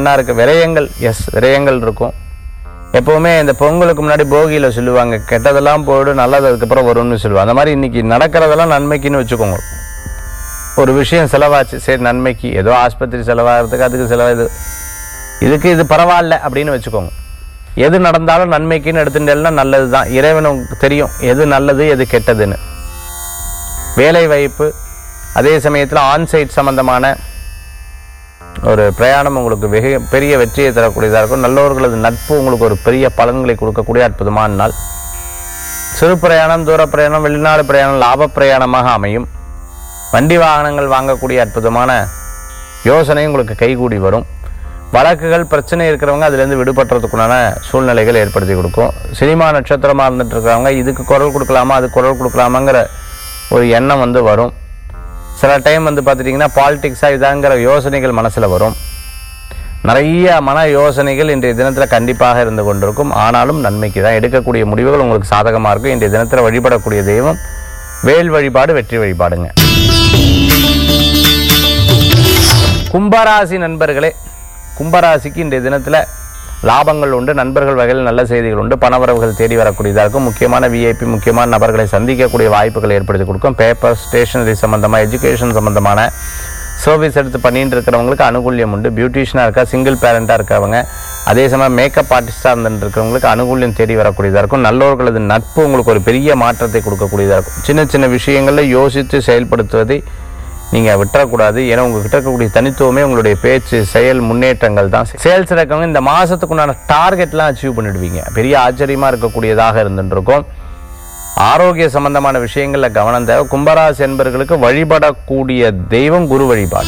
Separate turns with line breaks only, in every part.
என்ன இருக்கு விரயங்கள் எஸ் விரயங்கள் இருக்கும் எப்பவுமே இந்த பொங்கலுக்கு முன்னாடி போகியில சொல்லுவாங்க கெட்டதெல்லாம் போயிடும் நல்லது அதுக்கப்புறம் வரும்னு சொல்லுவாங்க அந்த மாதிரி இன்னைக்கு நடக்கிறதெல்லாம் நன்மைக்குன்னு வச்சுக்கோங்க ஒரு விஷயம் செலவாச்சு சரி நன்மைக்கு ஏதோ ஆஸ்பத்திரி செலவாகிறதுக்கு அதுக்கு செலவு இதுக்கு இது பரவாயில்ல அப்படின்னு வச்சுக்கோங்க எது நடந்தாலும் நன்மைக்குன்னு எடுத்துட்டேன்னா நல்லது தான் இறைவனுக்கு தெரியும் எது நல்லது எது கெட்டதுன்னு வேலை வாய்ப்பு அதே சமயத்தில் ஆன்சைட் சம்பந்தமான ஒரு பிரயாணம் உங்களுக்கு வெகு பெரிய வெற்றியை தரக்கூடியதாக இருக்கும் நல்லவர்களது நட்பு உங்களுக்கு ஒரு பெரிய பலன்களை கொடுக்கக்கூடிய அற்புதமான நாள் சிறு பிரயாணம் தூர பிரயாணம் வெளிநாடு பிரயாணம் லாப பிரயாணமாக அமையும் வண்டி வாகனங்கள் வாங்கக்கூடிய அற்புதமான யோசனை உங்களுக்கு கைகூடி வரும் வழக்குகள் பிரச்சனை இருக்கிறவங்க அதுலேருந்து விடுபடுறதுக்குண்டான சூழ்நிலைகள் ஏற்படுத்தி கொடுக்கும் சினிமா நட்சத்திரமாக இருந்துட்டு இருக்கிறவங்க இதுக்கு குரல் கொடுக்கலாமா அதுக்கு குரல் கொடுக்கலாமாங்கிற ஒரு எண்ணம் வந்து வரும் சில டைம் வந்து பார்த்துட்டிங்கன்னா பாலிடிக்ஸாக இதாங்கிற யோசனைகள் மனசில் வரும் நிறைய மன யோசனைகள் இன்றைய தினத்தில் கண்டிப்பாக இருந்து கொண்டிருக்கும் ஆனாலும் நன்மைக்கு தான் எடுக்கக்கூடிய முடிவுகள் உங்களுக்கு சாதகமாக இருக்கும் இன்றைய தினத்தில் வழிபடக்கூடிய தெய்வம் வேல் வழிபாடு வெற்றி வழிபாடுங்க கும்பராசி நண்பர்களே கும்பராசிக்கு இன்றைய தினத்தில் லாபங்கள் உண்டு நண்பர்கள் வகையில் நல்ல செய்திகள் உண்டு பணவரவுகள் தேடி வரக்கூடியதாக இருக்கும் முக்கியமான விஐபி முக்கியமான நபர்களை சந்திக்கக்கூடிய வாய்ப்புகளை ஏற்படுத்தி கொடுக்கும் பேப்பர் ஸ்டேஷனரி சம்பந்தமாக எஜுகேஷன் சம்பந்தமான சர்வீஸ் எடுத்து பண்ணிட்டு இருக்கிறவங்களுக்கு அனுகூல்யம் உண்டு பியூட்டிஷியனாக இருக்கா சிங்கிள் பேரண்டாக இருக்கவங்க அதே சமயம் மேக்கப் ஆர்டிஸ்டாக இருந்துட்டு இருக்கிறவங்களுக்கு அனுகூல்யம் தேடி வரக்கூடியதாக இருக்கும் நல்லவர்களது நட்பு உங்களுக்கு ஒரு பெரிய மாற்றத்தை கொடுக்கக்கூடியதாக இருக்கும் சின்ன சின்ன விஷயங்களில் யோசித்து செயல்படுத்துவதை நீங்கள் விட்டுறக்கூடாது ஏன்னா உங்ககிட்ட இருக்கக்கூடிய தனித்துவமே உங்களுடைய பேச்சு செயல் முன்னேற்றங்கள் தான் சேல்ஸ் இருக்கவங்க இந்த மாதத்துக்குண்டான டார்கெட்லாம் அச்சீவ் பண்ணிடுவீங்க பெரிய ஆச்சரியமாக இருக்கக்கூடியதாக இருந்துட்டு இருக்கும் ஆரோக்கிய சம்பந்தமான விஷயங்கள்ல கவனம் தேவை கும்பராசி என்பர்களுக்கு வழிபடக்கூடிய தெய்வம் குரு வழிபாடு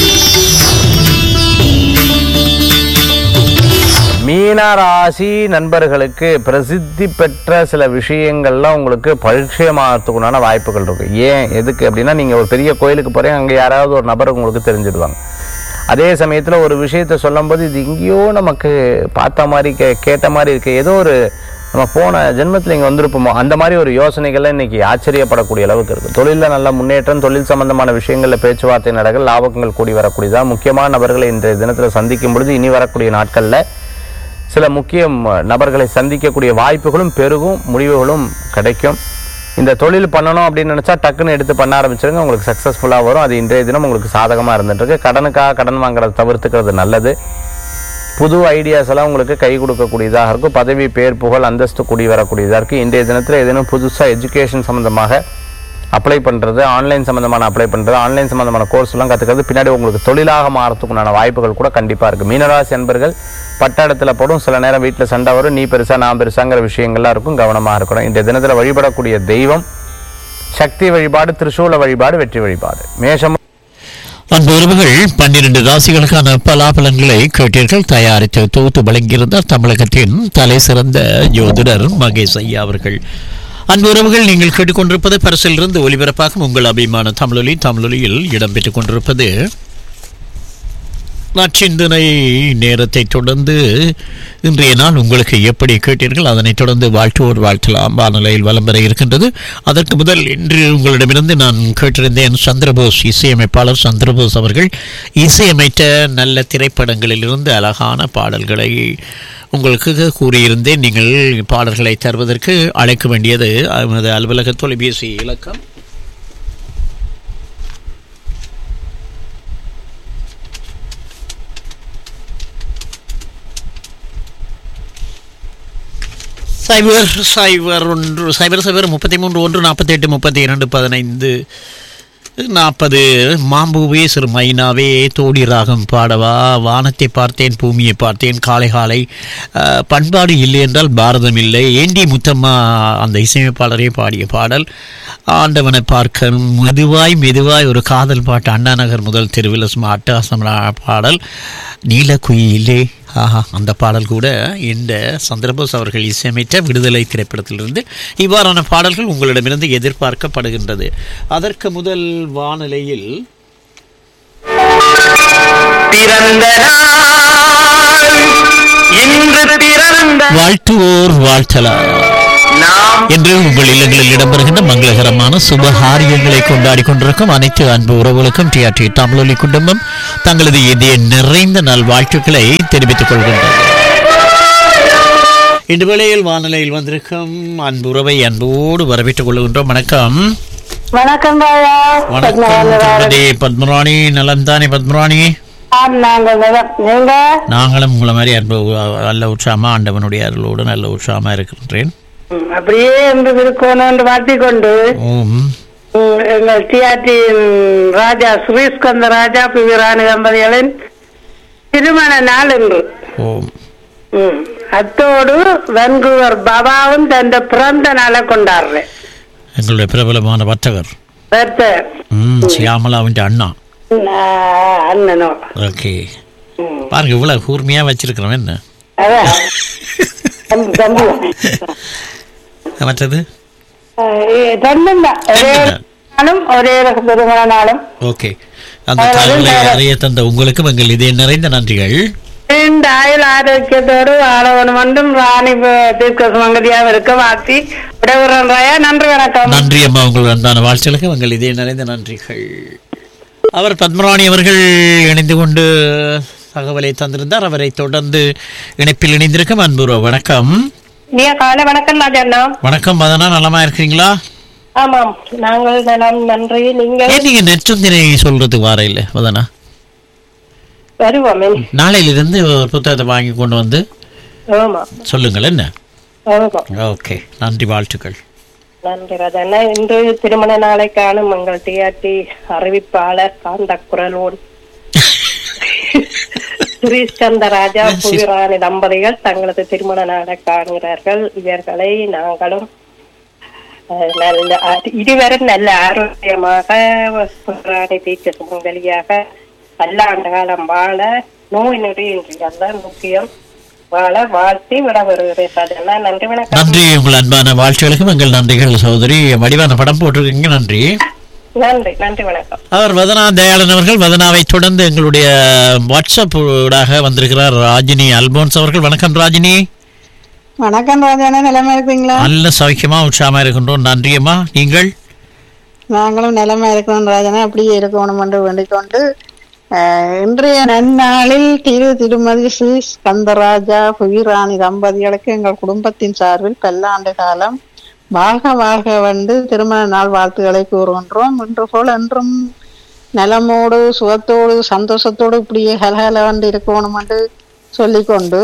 மீன ராசி நண்பர்களுக்கு பிரசித்தி பெற்ற சில விஷயங்கள்லாம் உங்களுக்கு பரிச்சயமாகறதுக்குண்டான வாய்ப்புகள் இருக்கு ஏன் எதுக்கு அப்படின்னா நீங்க ஒரு பெரிய கோயிலுக்கு போறீங்க அங்க யாராவது ஒரு நபர் உங்களுக்கு தெரிஞ்சிடுவாங்க அதே சமயத்தில் ஒரு விஷயத்த சொல்லும்போது இது எங்கேயோ நமக்கு பார்த்த மாதிரி கே கேட்ட மாதிரி இருக்கு ஏதோ ஒரு நம்ம போன ஜென்மத்தில் இங்கே வந்திருப்போமோ அந்த மாதிரி ஒரு யோசனைகள்லாம் இன்னைக்கு ஆச்சரியப்படக்கூடிய அளவுக்கு இருக்குது தொழிலில் நல்ல முன்னேற்றம் தொழில் சம்பந்தமான விஷயங்களில் பேச்சுவார்த்தை நடக்க லாபங்கள் கூடி வரக்கூடியதா முக்கியமான நபர்களை இன்றைய தினத்தில் சந்திக்கும் பொழுது இனி வரக்கூடிய நாட்களில் சில முக்கிய ம- நபர்களை சந்திக்கக்கூடிய வாய்ப்புகளும் பெருகும் முடிவுகளும் கிடைக்கும் இந்த தொழில் பண்ணணும் அப்படின்னு நினச்சா டக்குன்னு எடுத்து பண்ண ஆரம்பிச்சிருங்க உங்களுக்கு சக்ஸஸ்ஃபுல்லாக வரும் அது இன்றைய தினம் உங்களுக்கு சாதகமாக இருந்துட்டு இருக்கு கடனுக்காக கடன் வாங்குறத தவிர்த்துக்கிறது நல்லது புது ஐடியாஸ் எல்லாம் உங்களுக்கு கை கொடுக்கக்கூடியதாக இருக்கும் பதவி பேர் புகழ் அந்தஸ்து கூடி வரக்கூடியதாக இருக்குது இன்றைய தினத்தில் ஏதேனும் புதுசாக எஜுகேஷன் சம்மந்தமாக அப்ளை பண்ணுறது ஆன்லைன் சம்மந்தமான அப்ளை பண்ணுறது ஆன்லைன் சம்மந்தமான கோர்ஸ் எல்லாம் கற்றுக்கிறது பின்னாடி உங்களுக்கு தொழிலாக மாறத்துக்குண்டான வாய்ப்புகள் கூட கண்டிப்பாக இருக்குது மீனராசி என்பர்கள் பட்ட இடத்துல போடும் சில நேரம் வீட்டில் சண்டை வரும் நீ பெருசா நான் பெருசாங்கிற விஷயங்கள்லாம் இருக்கும் கவனமாக இருக்கணும் இன்றைய தினத்தில் வழிபடக்கூடிய தெய்வம் சக்தி வழிபாடு திரிசூல வழிபாடு வெற்றி வழிபாடு மேஷம்
அன்பு உறவுகள் பன்னிரண்டு ராசிகளுக்கான பலாபலன்களை கேட்டீர்கள் தயாரித்து தொகுத்து வழங்கியிருந்தார் தமிழகத்தின் தலை சிறந்த ஜோதிடர் மகேஷ் ஐயா அவர்கள் அன்பு உறவுகள் நீங்கள் கேட்டுக்கொண்டிருப்பது பரிசிலிருந்து ஒலிபரப்பாகும் உங்கள் அபிமான தமிழொலி தமிழொலியில் இடம்பெற்றுக் கொண்டிருப்பது நச்சிந்தனை நேரத்தை தொடர்ந்து இன்றைய நாள் உங்களுக்கு எப்படி கேட்டீர்கள் அதனைத் தொடர்ந்து வாழ்த்துவோர் வாழ்த்தலாம் வானிலையில் வலம் பெற இருக்கின்றது அதற்கு முதல் இன்று உங்களிடமிருந்து நான் கேட்டிருந்தேன் சந்திரபோஸ் இசையமைப்பாளர் சந்திரபோஸ் அவர்கள் இசையமைத்த நல்ல திரைப்படங்களிலிருந்து அழகான பாடல்களை உங்களுக்கு கூறியிருந்தேன் நீங்கள் பாடல்களை தருவதற்கு அழைக்க வேண்டியது எமது அலுவலக தொலைபேசி இலக்கம் சைபர் சைபர் ஒன்று சைபர் சைபர் முப்பத்தி மூன்று ஒன்று நாற்பத்தி எட்டு முப்பத்தி இரண்டு பதினைந்து நாற்பது மாம்பூவே சிறு மைனாவே தோடி ராகம் பாடவா வானத்தை பார்த்தேன் பூமியை பார்த்தேன் காலை காலை அஹ், பண்பாடு இல்லை என்றால் பாரதம் இல்லை ஏண்டி முத்தம்மா அந்த இசையமைப்பாளரே பாடிய பாடல் ஆண்டவனை பார்க்க மெதுவாய் மெதுவாய் ஒரு காதல் பாட்டு அண்ணா நகர் முதல் தெருவில் சும்மா அட்டகாசமான பாடல் நீலக்குயிலே ஆஹா அந்த பாடல் கூட இந்த சந்திரபோஸ் அவர்கள் இசையமைத்த விடுதலை திரைப்படத்திலிருந்து இவ்வாறான பாடல்கள் உங்களிடமிருந்து எதிர்பார்க்கப்படுகின்றது அதற்கு முதல் வானிலையில்
பிறந்த நாள் இன்று பிறந்த
வாழ்த்துவோர் வாழ்த்தலாம்
நாம்
இன்று உங்கள் இல்லங்களில் இடம்பெறுகின்ற மங்களகரமான சுபகாரியங்களை கொண்டாடி கொண்டிருக்கும் அனைத்து அன்பு உறவுகளுக்கும் டிஆர்டி தமிழொலி குடும்பம் தங்களது இதய நிறைந்த நல்வாழ்த்துக்களை தெரிவித்துக் கொள்கின்றனர் இந்த வேளையில் வானிலையில் வந்திருக்கும் அன்பு உறவை அன்போடு வரவேற்றுக் கொள்கின்றோம் வணக்கம்
வணக்கம் ராயா
வணக்கம் திருமதி பத்மராணி நலம்தானே பத்மராணி
ஆம், நாங்கள் நலம். நீங்க
நாங்களும் உங்களை மாதிரி அன்பு நல்ல உற்சாகமா ஆண்டவனுடைய அருளோடு நல்ல உற்சாகமா இருக்கின்றேன்
ம், அப்படியே என்று இருக்கணும் என்று வாழ்த்திக் கொண்டு
ஓம்
ம், எங்கள் டிஆர்டி ராஜா சுரேஷ்கந்த ராஜா பி ராணி தம்பதிகளின் திருமண நாள் என்று
ஓம்
ம், அத்தோடு வென்கூவர் பாபாவும் தன் பிறந்த நாளை கொண்டாடுறேன்
எங்களுடைய பிரபலமான வர்த்தகர்
பெற்ற-
ம் சியாமலாவின் அண்ணா
ஆ, அண்ணனோ
ஓகே
ம்,
பாருங்க இவ்வளவு கூர்மையா வச்சிருக்கிறோம் என்ன
அதான். தம்பி, தம்பி.
மற்றது
ஆ, ரெண்டும் தான். ஒரே
ரெண்டும் தான்.
நாளும் ஒரே திருமண நாளும்
ஓகே அந்த தகவலை அறிய தந்த உங்களுக்கும் எங்கள் இதய நிறைந்த நன்றிகள்
நீண்ட ஆயுள் ஆரோக்கியத்தோடு வாழவன் மட்டும் ராணி ப- தீர்க்க சுமங்கதியாக இருக்க வாழ்த்தி விடைபெறுறேன் ராயா நன்றி வணக்கம்
நன்றி அம்மா உங்கள் அன்பான வாழ்த்துகளுக்கு எங்கள் இதய நிறைந்த நன்றிகள் அவர் பத்மராணி அவர்கள் இணைந்து கொண்டு தகவலை தந்திருந்தார் அவரை தொடர்ந்து இணைப்பில் இணைந்திருக்கும் அன்புறோ வணக்கம்
நீ காலை வணக்கம் ராஜண்ணா
வணக்கம் மதனா நலமா இருக்கிறீங்களா
ஆமாம் நாங்கள் நலம் நன்றி நீங்கள்
ஏன் நீங்க நெற்றுந்தினை சொல்றதுக்கு வார இல்ல மதனா
வருவோம்
நாளையிலிருந்து ஒரு புத்தகத்தை வாங்கி கொண்டு வந்து
ஆமா
சொல்லுங்கள் என்ன
ஆமா
ஓகே நன்றி வாழ்த்துக்கள்
நன்றி ராஜண்ணா இன்று திருமண நாளை காணும் எங்கள் டிஆர்டி அறிவிப்பாளர் காந்த குரலோன் ஸ்ரீஸ்கந்த ராஜா புவிராணி தம்பதிகள் தங்களது திருமண நாளை காண்கிறார்கள் இவர்களை நாங்களும் அஹ், நல்ல அஹ், இருவரும் நல்ல ஆரோக்கியமாக புவிராணி தீர்க்க சுமங்கலியாக பல்லாண்டு காலம் வாழ நோய் நொடி என்றுதான் முக்கியம் வாழ வாழ்த்தி விட வருகிறேன் ராஜண்ணா நன்றி வணக்கம்
நன்றி உங்கள் அன்பான வாழ்த்துகளுக்கும் எங்கள் நன்றிகள் சகோதரி வடிவான படம் போட்டிருக்கீங்க நன்றி
நன்றி நன்றி வணக்கம்
அவர் வதனா தயாளன் அவர்கள் வதனாவை தொடர்ந்து எங்களுடைய வாட்ஸ்அப் ஊடாக வந்திருக்கிறார் ராஜினி அல்போன்ஸ் அவர்கள் வணக்கம் ராஜினி
வணக்கம் ராஜாண்ணா நிலைமை இருக்கீங்களா
நல்ல சௌக்கியமா உற்சாகமா இருக்கின்றோம் நன்றியம்மா நீங்கள்
நாங்களும் நிலைமை இருக்கணும் ராஜாண்ணா அப்படியே இருக்கணும் என்று வேண்டிக் கொண்டு ஆஹ், இன்றைய நன்னாளில் திரு திருமதி ஸ்ரீ ஸ்கந்தராஜா புவிராணி தம்பதிகளுக்கு எங்கள் குடும்பத்தின் சார்பில் பல்லாண்டு காலம் வாழ்க வாழ்க வந்து திருமண நாள் வாழ்த்துக்களை கூறுகின்றோம் இன்று போல் என்றும் நலமோடு சுகத்தோடு சந்தோஷத்தோடு இப்படியே கலகல வந்து இருக்கணும் என்று சொல்லிக்கொண்டு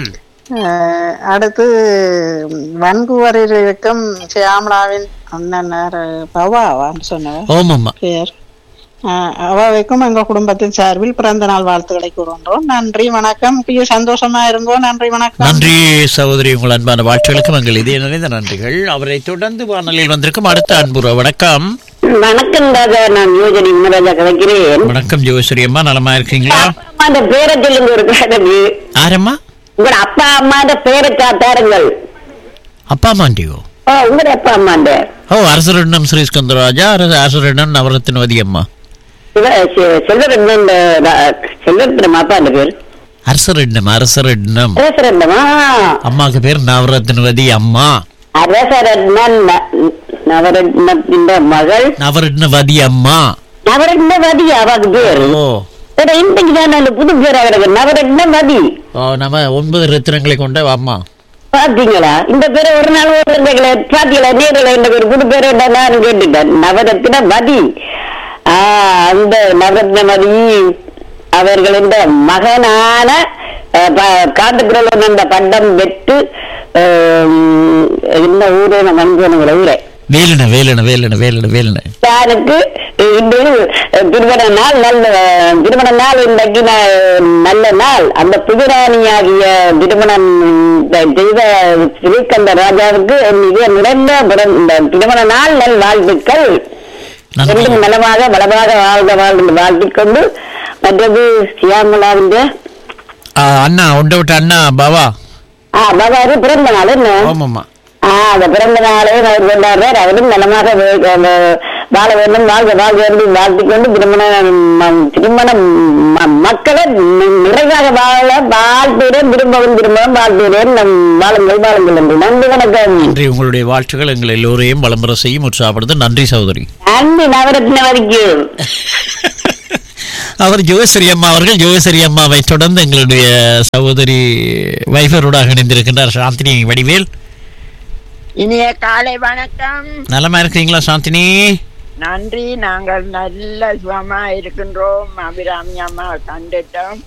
அஹ் அடுத்து வன்குவரில் இருக்கும் சியாமலாவின் அண்ணன் யாரு? பவாவான்னு சொன்னவ
ஓமம்மா
பேர் அஹ் அவாவைக்கும் எங்கள் குடும்பத்தின் சார்பில் பிறந்த நாள் வாழ்த்துக்களை கூறுகின்றோம் நன்றி வணக்கம் இப்படியே சந்தோஷமா இருங்கோ நன்றி வணக்கம்
நன்றி சகோதரி உங்கள் அன்பான வாழ்த்துகளுக்கும் எங்கள் இதய நிறைந்த நன்றிகள் அவரை தொடர்ந்து வானொலியில் வந்திருக்கும் அடுத்த அன்புற வணக்கம்
வணக்கம் ராஜா நான் யோஜனி முனராஜா கலைக்கிறேன்
வணக்கம் ஜோஸ்வரி அம்மா நலமா இருக்கீங்களா
அந்த பேரை சொல்லுங்க ஒரு கடவு
ஆரம்மா
உங்களோட அப்பா அம்மாண்ட பேரை காத்தாருங்கள்
அப்பா அம்மாண்டியோ
ஓ உங்களோட அப்பா அம்மாண்ட
ஓ அரசரிடம் ஸ்ரீஸ்கந்தராஜா அரசரிடம் நவரத்தினவதி அம்மா
செல்வரத்னம் செல்வரத்னம் அப்பா அந்த பேர்
அரசரிடம் அரசரிடம்
அரசரத்னமா
அம்மாக்கு பேர் நவரத்தினவதி அம்மா
அரசரத்னம் நவரத்னத்தின் மகள்
நவரத்னவதி அம்மா
நவரத்னவதி அவாக்கு பேர்
ஓ
ஏடா, இன்றைக்கு தான் அந்த புது பேர் அவருக்கு நவரத்னவதி
ஓ நம்ம ஒன்பது ரத்தினங்களை கொண்ட அம்மா
பாத்தீங்களா இந்த பேரை ஒரு நாள் ஓடுறீங்களே பாத்தீங்களா நேரில் இந்த பேர் புது பேர் என்ன நான் கேட்டுட்டேன் நவரத்ன மதி ஆஹ் அந்த நவரத்னமதி அவர்களின் மகனான அஹ், ப- காட்டுக்குரல் அந்த பண்டம் பெற்று ஆஹ், என்ன ஊரு நான் மண்போனுங்கிற ஊரே
வேலுன வேலுன வேலுன வேலுன வேலுன
யாருக்கு இன்று திருமண நாள் நல்ல திருமண நாள் இன்றைக்கு ந- நல்ல நாள் அந்த புதுராணியாகிய திருமணம் செய்த ஸ்ரீகந்த ராஜாவுக்கு மிக நிறைந்த பிற- இந்த திருமண நாள் நல் வாழ்த்துக்கள்
நன்றி
ரெண்டும் நலமாக வளமாக வாழ்க வாழ்ந்து வாழ்த்திக் கொண்டு மற்றது சியாமலாவின்
ஆ, அண்ணா உண்டை விட்ட அண்ணா பாவா
ஆ பாபாரு பிறந்த நாள் என்ன
ஆமாம்மா
ஆ அந்த பிறந்த நாளை அவர் கொண்டாடுறார் அவரும் நலமாக வே- அந்த
வாழ வேண்டும் வாழ்க வாழ்க என்று வாழ்த்திக்கொண்டு திருமண ம- திருமணம் ம- மக்களை நி- நிறைவாக வாழ வாழ்த்துகிறேன் திரும்பவும் திரும்பவும் வாழ்த்துகிறேன் நம் வாழுங்கள் வாழுங்கள் என்று நன்றி வணக்கம்
நன்றி உங்களுடைய வாழ்த்துக்கள் எங்கள் எல்லோரையும் வளம்பர செய்யும் உற்சாகப்படுத்த நன்றி சகோதரி
நன்றி நவரத்ன வரைக்கும்
அவர் ஜோகேஸ்வரி அம்மா அவர்கள் ஜோகேஸ்வரி அம்மாவை தொடர்ந்து எங்களுடைய சகோதரி வைஃபரோடாக இணைந்திருக்கின்றார் சாந்தினி வடிவேல்
இனிய காலை வணக்கம்
நலமா இருக்கிறீங்களா சாந்தினி
நன்றி நாங்கள் நல்ல சுகமா இருக்கின்றோம் அபிராமி அம்மா கண்டுட்டோம்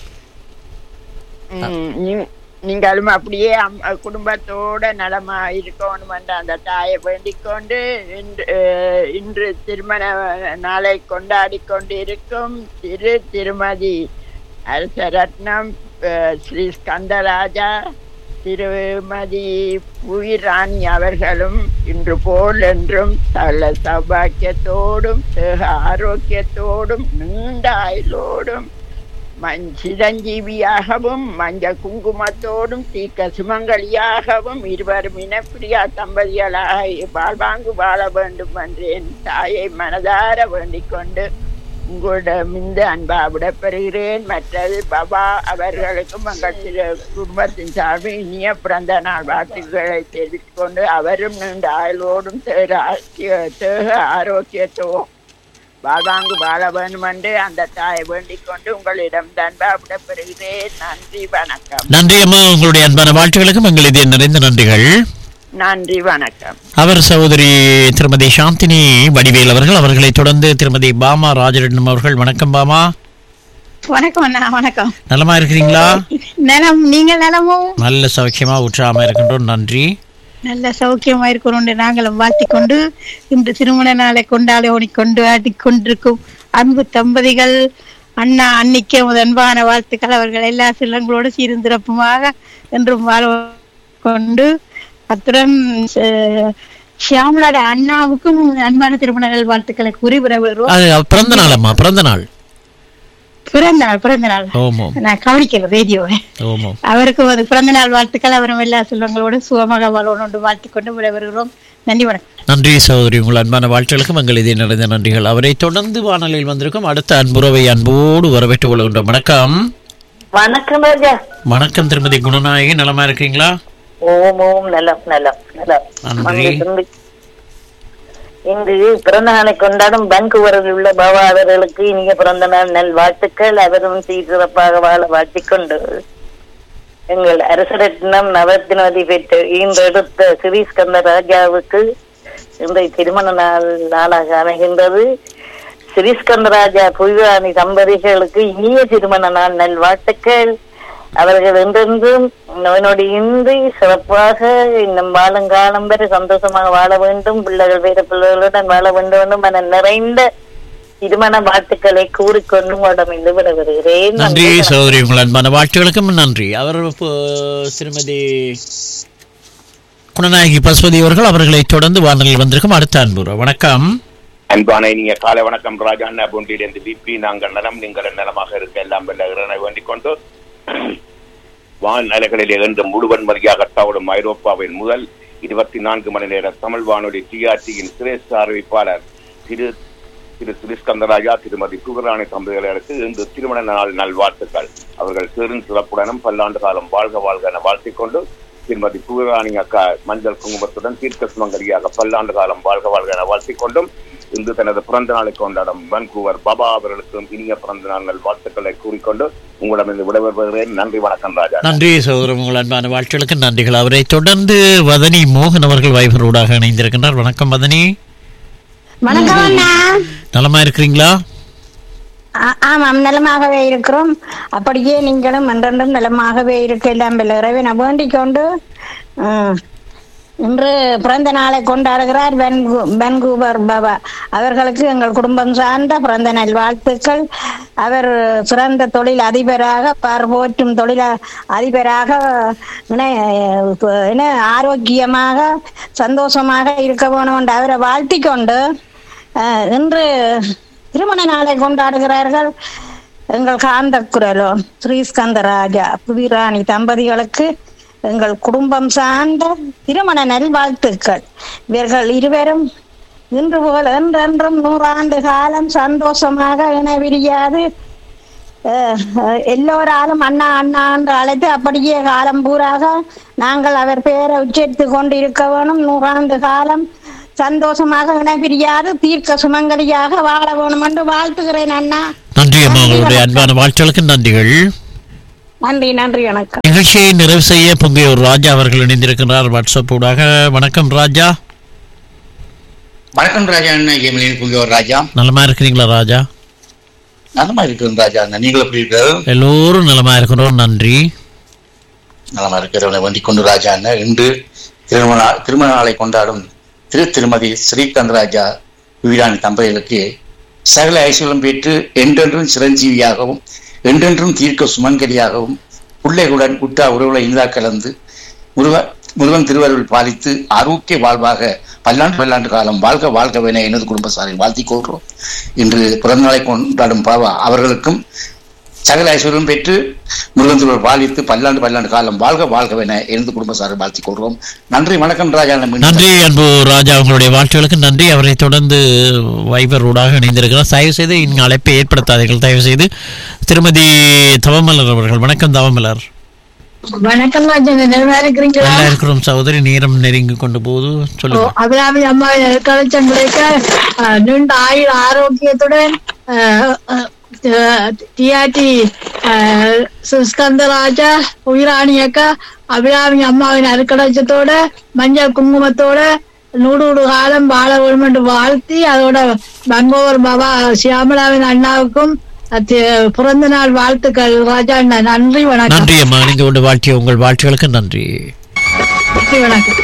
ம், நீ- நீங்களும் அப்படியே அம்- குடும்பத்தோட நலமா இருக்கணும் என்ற அந்த தாயை வேண்டிக் கொண்டு இன்று அஹ், இன்று திருமண நாளை கொண்டாடி கொண்டிருக்கும் திரு திருமதி அரசரத்னம் அஹ், ஸ்ரீ ஸ்கந்தராஜா திருமதி புவிராணி அவர்களும் இன்று போல் என்றும் சகல சௌபாக்கியத்தோடும் தேக ஆரோக்கியத்தோடும் நீண்ட ஆயுளோடும் மண் சிரஞ்சீவியாகவும் மஞ்ச குங்குமத்தோடும் தீக்க சுமங்கலியாகவும் இருவரும் இனப்பிரியா தம்பதிகளாக வாழ்வாங்கு வாழ வேண்டும் என்று என் தாயை மனதார வேண்டிக் கொண்டு உங்களிடம் இந்த அன்பா விடப்பெறுகிறேன் மற்றது பாபா அவர்களுக்கும் எங்கள் திரு குடும்பத்தின் சார்பில் இனிய பிறந்த நாள் வாழ்த்துக்களை தெரிவித்துக் கொண்டு அவரும் நீண்ட ஆயுளோடும் தேக ஆரோக்கிய- தேக ஆரோக்கியத்தோடும் வாழ்வாங்கு வாழ வேண்டும் என்று அந்த தாயை வேண்டிக் கொண்டு உங்களிடம் அன்பா விடப்பெறுகிறேன் நன்றி வணக்கம்
நன்றி அம்மா உங்களுடைய அன்பான வாழ்த்துக்களுக்கும் எங்கள் இதய நிறைந்த நன்றிகள்
நன்றி வணக்கம்
அவர் சகோதரி திருமதி சாந்தினி வடிவேல் அவர்கள் அவர்களை தொடர்ந்து திருமதி பாமா ராஜரட்னம் அவர்கள் வணக்கம் பாமா
வணக்கம் அண்ணா வணக்கம்
நலமா இருக்கிறீங்களா
நலம் நீங்கள் நலமும்
நல்ல சௌக்கியமா உற்சாகமா இருக்கின்றோம் நன்றி
நல்ல சௌக்கியமா இருக்கணும் நாங்களும் வாழ்த்திக் கொண்டு இன்று திருமண நாளை கொண்டாடி ஓடிக்கொண்டு ஆடிக்கொண்டிருக்கும் அன்பு தம்பதிகள் அண்ணா அன்னிக்கு உமது அன்பான வாழ்த்துக்கள் அவர்கள் எல்லா சிலங்களோடு சீர்ந்திருப்புமாக என்றும் வாழ கொண்டு அத்துடன் அஹ், ஷியாமலோட அண்ணாவுக்கும் அன்பான திருமண நல் வாழ்த்துக்களை கூறி விரைவுகிறோம்
அது பிறந்த நாள் அம்மா பிறந்த நாள்
பிறந்த நாள் பிறந்த நாள்
ஓமோம்
நான் கவனிக்கல ரேடியோவை
ஓமோம்
அவருக்கும் அது பிறந்த நாள் வாழ்த்துக்கள் அவரும் எல்லா செல்வங்களோடு சுகமாக வாழணும் வாழ்த்திக் கொண்டு விடைபெறுகிறோம் நன்றி வணக்கம்
நன்றி சகோதரி உங்கள் அன்பான வாழ்த்துக்களுக்கும் எங்கள் இதய நிறைந்த நன்றிகள் அவரை தொடர்ந்து வானொலியில் வந்திருக்கும் அடுத்த அன்புறவை அன்போடு வரவேற்றுக் கொள்கின்றோம் வணக்கம்
வணக்கம் ராஜா
வணக்கம் திருமதி குணநாயகி நலமா இருக்கீங்களா
ஓம் ஓம் நலம் நலம் நலம்
நன்றி.
வந்து இன்று பிறந்த நாளை கொண்டாடும் பெங்களூரில் உள்ள பாபா அவர்களுக்கு இனிய பிறந்த நாள் நல் வாழ்த்துக்கள் அவரும் சீர்சிறப்பாக வாழ வாழ்த்திக் கொண்டு எங்கள் அரசரத்னம் நவத்தினவதி பெற்று ஈன்றெடுத்த ஸ்ரீஸ்கந்த ராஜாவுக்கு இன்றைய திருமண நாள் நாளாக அமைகின்றது ஸ்ரீஸ்கந்தராஜா புய்வாணி தம்பதிகளுக்கு இனிய திருமண நாள் நல் வாழ்த்துக்கள் அவர்கள் என்றென்றும் நோய் நொடியின்றி சிறப்பாக இன்னும் வாழும் காலம் வரை சந்தோஷமாக வாழ வேண்டும் பிள்ளைகள் வேறு பிள்ளைகளுடன் வாழ வேண்டும் என்று மன நிறைந்த திருமண வாழ்த்துக்களை கூறிக்கொண்டு உடமிருந்து விட வருகிறேன்
நன்றி சகோதரி உங்கள் அன்பான வாழ்த்துக்களுக்கும் நன்றி அவர் இப்போ திருமதி குணநாயகி பசுபதி அவர்கள் அவர்களை தொடர்ந்து வானொலியில் வந்திருக்கும் அடுத்த அன்புற வணக்கம்
அன்பான இனிய காலை வணக்கம் ராஜா அண்ணா பூண்டியிலிருந்து விபி நாங்கள் நலம் நீங்கள் நலமாக இருக்க எல்லாம் வெல்ல இறைவனை வேண்டிக் கொண்டு வான்நிலைகளில் இருந்து முழுவன்மதியாக தவழும் ஐரோப்பாவின் முதல் இருபத்தி நான்கு மணி நேர தமிழ் வானொலி டிஆர்டியின் சிரேஷ்ட அறிவிப்பாளர் திரு திரு சுரிஸ்கந்தராஜா திருமதி சுகராணி தம்பதிகளுக்கு இன்று திருமண நாள் நல்வாழ்த்துக்கள் அவர்கள் சிறும் சிறப்புடனும் பல்லாண்டு காலம் வாழ்க வாழ்க என வாழ்த்திக் கொண்டு திருமதி சுகராணி அக்கா மஞ்சள் குங்குமத்துடன் தீர்க்க சுமங்கலியாக பல்லாண்டு காலம் வாழ்க வாழ்க என வாழ்த்திக் கொண்டும் இன்று தனது பிறந்த நாளை கொண்டாடும் வன்கூவர் பாபா அவர்களுக்கும் இனிய பிறந்த நாள் வாழ்த்துக்களை கூறிக்கொண்டு உங்களிடமிருந்து விடைபெறுகிறேன் நன்றி வணக்கம் ராஜா
நன்றி சகோதரர் உங்கள் அன்பான வாழ்த்துக்களுக்கு நன்றிகள் அவரை தொடர்ந்து வதனி மோகன் அவர்கள் வைபரோடாக இணைந்திருக்கின்றார் வணக்கம் வதனி
வணக்கம் அண்ணா
நலமா இருக்கிறீங்களா
ஆ- ஆமாம் நலமாகவே இருக்கிறோம் அப்படியே நீங்களும் என்றென்றும் நலமாகவே இருக்க எல்லாம் வல்ல இறைவனை வேண்டிக் கொண்டு ம், இன்று பிறந்த நாளை கொண்டாடுகிறார் வென்கு- வென்கூவர் பாபா அவர்களுக்கு எங்கள் குடும்பம் சார்ந்த பிறந்த நாள் வாழ்த்துக்கள் அவர் சிறந்த தொழில் அதிபராக பார்வோற்றும் தொழில் அதிபராக இணை- இணை ஆரோக்கியமாக சந்தோஷமாக இருக்க வேணும் என்று அவரை வாழ்த்திக் கொண்டு அஹ், இன்று திருமண நாளை கொண்டாடுகிறார்கள் எங்கள் காந்த குரலோ ஸ்ரீஸ்கந்தராஜா புவிராணி தம்பதிகளுக்கு எங்கள் குடும்பம் சார்ந்த திருமண நல்வாழ்த்துக்கள் இவர்கள் இருவரும் இன்று போல் என்றென்றும் நூறாண்டு காலம் சந்தோஷமாக என விரியாது அஹ், அஹ், எல்லோராலும் அண்ணா அண்ணா என்று அழைத்து அப்படியே காலம் பூராக நாங்கள் அவர் பெயரை உச்சரித்து கொண்டு இருக்க வேணும் நூறாண்டு காலம் சந்தோஷமாக இணை பிரியாது தீர்க்க சுமங்கலியாக வாழ வேணும் என்று வாழ்த்துகிறேன் அண்ணா
நன்றி அம்மா உங்களுடைய அன்பான வாழ்த்துக்களுக்கு நன்றிகள்
நன்றி நன்றி வணக்கம்
நிகழ்ச்சியை நிறைவு செய்ய பொங்கையூர் ராஜா அவர்கள் இணைந்திருக்கிறார் வாட்ஸ்அப் ஊடாக வணக்கம் ராஜா
வணக்கம் ராஜா அண்ணா ஏமலின் புங்கியோர் ராஜா
நலமா இருக்கிறீங்களா ராஜா
நலமா இருக்கிறோம் ராஜா அண்ணா நீங்கள் எப்படி இருக்கிறது
எல்லோரும் நலமா இருக்கிறோம் நன்றி
நலமா இருக்கிறவனை வேண்டிக் கொண்டு ராஜா அண்ணா இன்று திருமண திருமண நாளை கொண்டாடும் திரு திருமதி ஸ்ரீகாந்த் ராஜா வீராணி தம்பதிகளுக்கு சகல ஐஸ்வரம் பெற்று என்றென்றும் சிரஞ்சீவியாகவும் என்றென்றும் தீர்க்க சுமங்கலியாகவும் பிள்ளைகளுடன் உட்டா உறவுகளை இனிதா கலந்து முருக முருகன் திருவருள் பாலித்து ஆரோக்கிய வாழ்வாக பல்லாண்டு பல்லாண்டு காலம் வாழ்க வாழ்கவென எனது குடும்பத்தாரை வாழ்த்திக் கொள்கிறோம் இன்று பிறந்தநாளை கொண்டாடும் பாவா அவர்களுக்கும் சகல ஐஸ்வர்யம் பெற்று முருகன் திருவருள் பாலித்து பல்லாண்டு பல்லாண்டு காலம் வாழ்க வாழ்கவென எனது குடும்பத்தாரை வாழ்த்திக் கொள்கிறோம் நன்றி வணக்கம் ராஜா மீண்டும்
நன்றி அன்பு ராஜா உங்களுடைய வாழ்த்துகளுக்கு நன்றி அவரை தொடர்ந்து வைபர் ஊடாக இணைந்திருக்கிறார் தயவு செய்து இங்கு அழைப்பை ஏற்படுத்தாதீர்கள் தயவு செய்து திருமதி தவமலர் அவர்கள் வணக்கம் தவமலர்
வணக்கம் ராஜன் நல்லா இருக்கிறீங்களா
நல்லா இருக்கிறோம் சகோதரி நேரம் நெருங்கி கொண்டு போது சொல்லுங்க
அபிராமி அம்மா கலைச்சம் கிடைக்க அஹ், நீண்ட ஆயுள் ஆரோக்கியத்துடன் டிஆர்டி ஸ்கந்தராஜா உயிராணி அக்கா அபிராமி அம்மாவின் அருக்கலட்சத்தோட மஞ்சள் குங்குமத்தோட நூறு காலம் வாழ வேண்டும் என்று வாழ்த்தி அதோட பங்கோவர் பாபா சியாமலாவின் அண்ணாவுக்கும் அத்தி- பிறந்த நாள் வாழ்த்துக்கள் ராஜா அண்ணா நன்றி வணக்கம்
நன்றி அம்மா நீங்க கொண்டு வாழ்த்திய உங்கள் வாழ்த்துகளுக்கு நன்றி
நன்றி வணக்கம்